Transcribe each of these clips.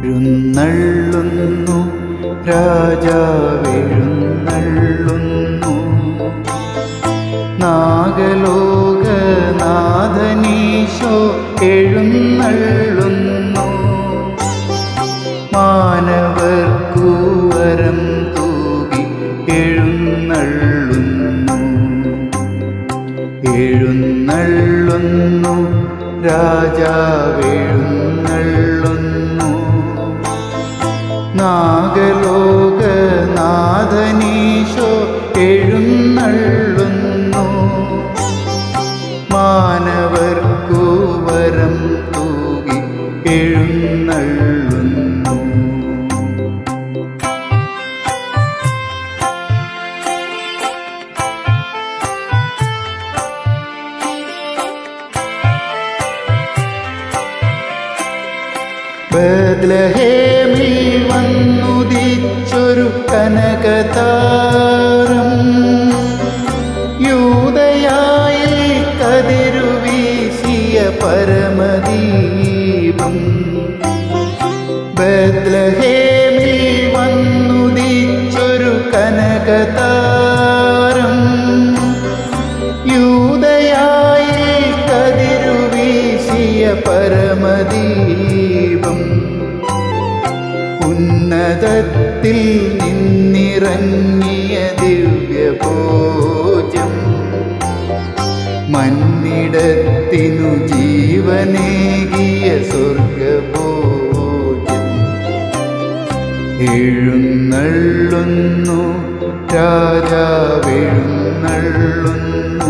എഴുന്നള്ളുന്നു രാജാവെഴുന്നള്ളുന്നു നാഗലോകനാഥനീശോ എഴുന്നള്ളുന്നു മാനവർക്കു വരം തൂകി എഴുന്നള്ളുന്നു എഴുന്നള്ളുന്നു രാജാവെഴുന്നള്ളുന്നു നാഗലോകനാഥനീശോ എഴുന്നള്ളുന്നു മാനവർക്കു വരം തൂകി എഴുന്നള്ളുന്നു ബദ്ലഹേമിൽ വന്നുദിച്ചൊരു കനകതാരം യൂതയായിൽ കതിരുവീശിയ പരമദീപം ബദ്ലഹേമിൽ വന്നുദിച്ചൊരു കനകതാരം യൂതയായിൽ കതിരുവീശിയ പരമദീപം ഉന്നതത്തിൽ നിന്നിറങ്ങിയ ദിവ്യഭോജം മന്നിടത്തിനു ജീവനേകിയ സ്വർഗഭോജം എഴുന്നള്ളുന്നു രാജാവെഴുന്നള്ളുന്നു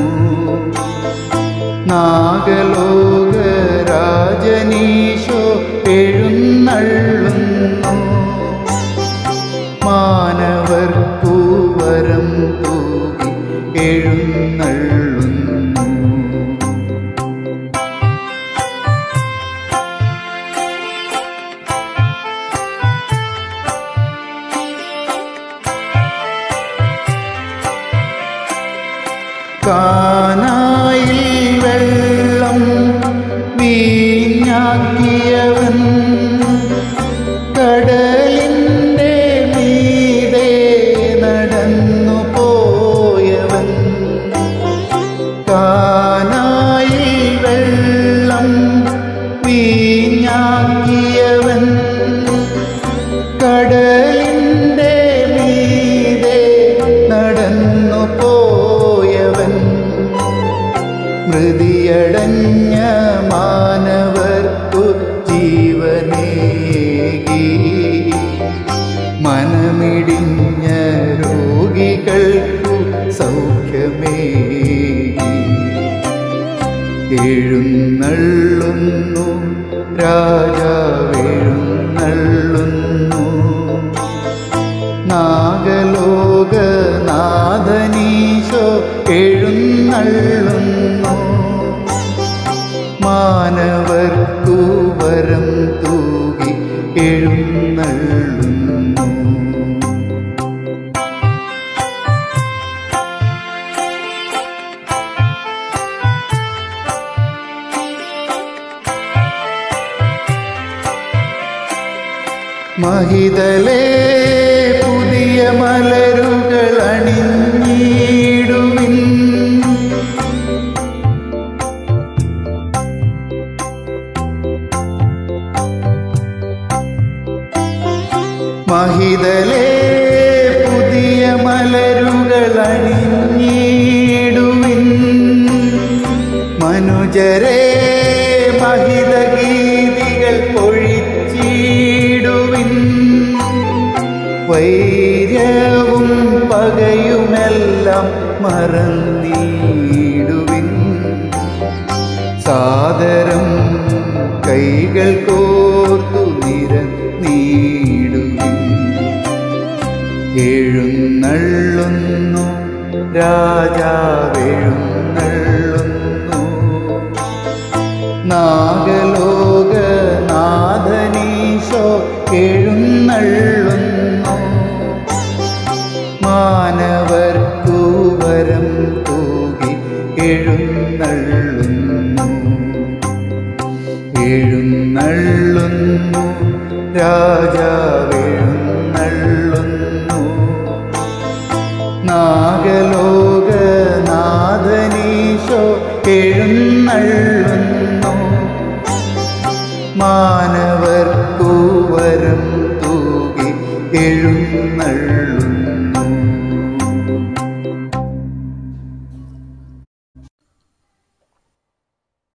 നാഗലോക രാജനീശോ എഴുന്നള്ളുന്നു മാനവർക്കു വരം തൂകി എഴുന്നള്ളുന്നു കാനായിൽ വെള്ളം വീഞ്ഞാക്കിയവൻ കടലിൻ്റെ മീതെ നടന്നു പോയവൻ കാനായിൽ വെള്ളം വീഞ്ഞാക്കിയവൻ കടലിൻ്റെ മീതെ നടന്നു പോയവൻ മൃതിയടഞ്ഞ മാനവർക്കു ജീവനേകി മനമിടിഞ്ഞ രോഗികൾക്കു സൗഖ്യമേകി എഴുന്നള്ളുന്നു രാജാവെഴുന്നള്ളുന്നു നാഗലോകനാഥനീശോ എഴുന്നള്ളുന്നു മാനവർക്കു വരം തൂകി എഴുന്നള്ളുന്നു മഹിതലേ പുതിയ മലരുകൾ അണിഞ്ഞിടുവിൻ മഹിതലേ പുതിയ മലരുകൾ അണിഞ്ഞിടുവിൻ മനുജരേ മഹിതഗീതികൾ പൊഴിച്ചിടുവിൻ വൈര്യവും പകയുമെല്ലാം മറന്നിടുവിൻ സാദരം കൈകൾ കോർത്തു നിരന്നിടുവിൻ എഴുന്നള്ളുന്നു രാജാവെഴുന്നള്ളുന്നു നാഗലോകനാഥനീശോ എഴുന്നള്ളുന്നു മാനവർക്കു വരം തൂകി എഴുന്നള്ളുന്നു എഴുന്നള്ളുന്നു രാജാവെഴുന്നള്ളുന്നു നാഗലോകനാഥനീശോ എഴുന്നള്ളുന്നു മാനവർക്കു വരം തൂകി എഴുന്നള്ളുന്നു